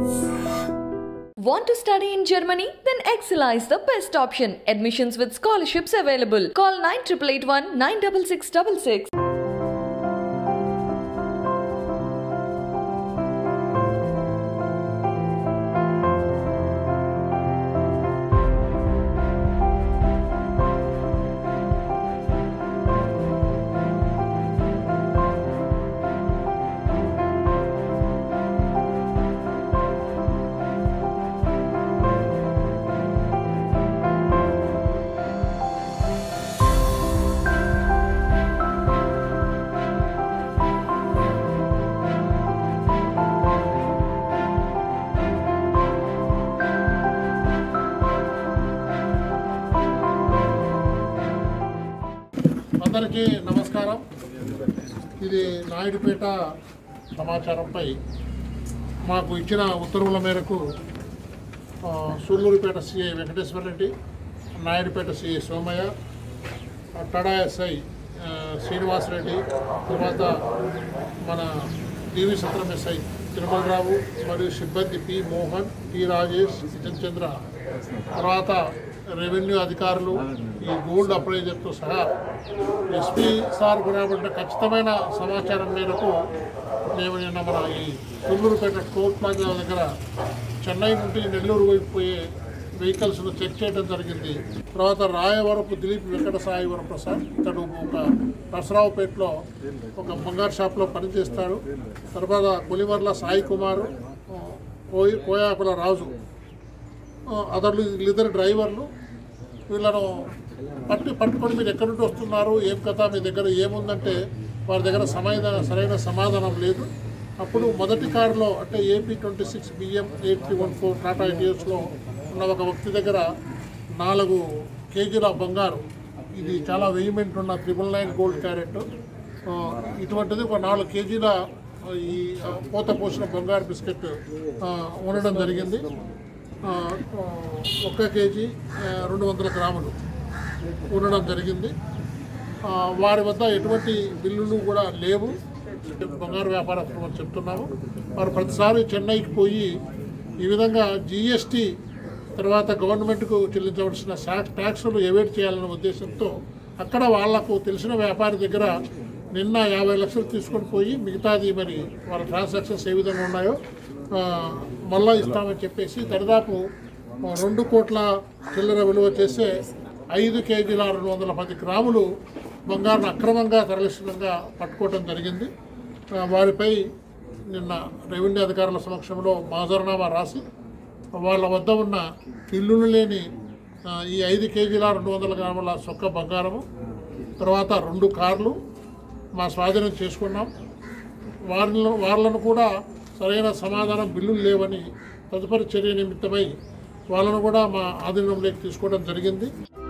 Want to study in Germany? Then Excella is the best option. Admissions with scholarships available. Call 9881 96666. అందరికీ నమస్కారం ఇది నాయుడుపేట సమాచారంపై మాకు ఇచ్చిన ఉత్తర్వుల మేరకు ఆ, సూళ్ళూరుపేట సిఐ వెంకటేశ్వర రెడ్డి నాయుడుపేట సిఐ సోమయ్య ఆ, టడా ఎస్ఐ ఆ, శ్రీనివాసరెడ్డి తర్వాత మన డివి సత్రం ఎస్ఐ తిరుమలరావు మరియు సిబ్బంది పి మోహన్ పి రాజేష్ కిషన్ చంద్ర తర్వాత రెవెన్యూ అధికారులు ఈ గోల్డ్ అప్రైజర్తో సహా ఎస్పీ సార్ రాబడిన ఖచ్చితమైన సమాచారం మేరకు మేము నిన్న మన ఈ తుళ్ళూరుపేట టోల్ ప్లాజా దగ్గర చెన్నై నుండి నెల్లూరు వైపు పోయే వెహికల్స్ను చెక్ చేయడం జరిగింది తర్వాత రాయవరపు దిలీప్ వెంకట సాయి వరప్రసాద్ ఇతడు ఒక నసరావుపేటలో ఒక బంగారు షాప్లో పనిచేస్తాడు తర్వాత కొలివర్ల సాయి కుమార్ ఆ, కోయి కోయాకుల రాజు ఆ, అతడు వీళ్ళిద్దరు డ్రైవర్లు వీళ్ళను పట్టి పట్టుకొని మీరు ఎక్కడి నుండి వస్తున్నారు ఏం కథ మీ దగ్గర ఏముందంటే వారి దగ్గర సమాధానం సరైన సమాధానం లేదు అప్పుడు మొదటి కారులో అంటే AP twenty six BM eight three one four Tata ఐడియస్లో ఉన్న ఒక వ్యక్తి దగ్గర నాలుగు కేజీల బంగారు ఇది చాలా వెయ్యిమెంట్ ఉన్న త్రిబుల్ నైన్ గోల్డ్ క్యారెట్ ఆ, ఇటువంటిది ఒక నాలుగు కేజీల ఆ, ఈ ఆ, పూత పోసిన బంగారు బిస్కెట్ ఆ, ఉండడం జరిగింది ఆ, ఆ, ఒక్క కేజీ ఆ, రెండు వందల గ్రాములు ఉండడం జరిగింది ఆ, వారి వద్ద ఎటువంటి బిల్లులు కూడా లేవు బంగారు వ్యాపారస్తులు అని చెప్తున్నాము వారు ప్రతిసారి చెన్నైకి పోయి ఈ విధంగా జిఎస్టీ తర్వాత గవర్నమెంట్కు చెల్లించవలసిన శాక్ ట్యాక్సులు ఎవేట్ చేయాలనే ఉద్దేశంతో అక్కడ వాళ్లకు తెలిసిన వ్యాపారి దగ్గర నిన్న యాభై లక్షలు తీసుకొని పోయి మిగతాది మరి వాళ్ళ ట్రాన్సాక్షన్స్ ఏ విధంగా ఉన్నాయో ఆ, మళ్ళా ఇస్తామని చెప్పేసి దరిదాపు ఆ, రెండు కోట్ల చిల్లర విలువ చేసే ఐదు కేజీల రెండు వందల పది గ్రాములు బంగారును అక్రమంగా తరలిస్తుండగా పట్టుకోవడం జరిగింది ఆ, వారిపై నిన్న రెవెన్యూ అధికారుల సమక్షంలో మాజర్నామా రాసి వాళ్ళ వద్ద ఉన్న ఇల్లులు లేని ఆ, ఈ ఐదు కేజీల రెండు వందల గ్రాముల సొక్క బంగారము తర్వాత రెండు కార్లు మా స్వాధీనం చేసుకున్నాం వారిలో వాళ్ళను కూడా సరైన సమాధానం బిల్లులు లేవని తదుపరి చర్య నిమిత్తమై వాళ్ళను కూడా మా ఆధీనంలోకి తీసుకోవడం జరిగింది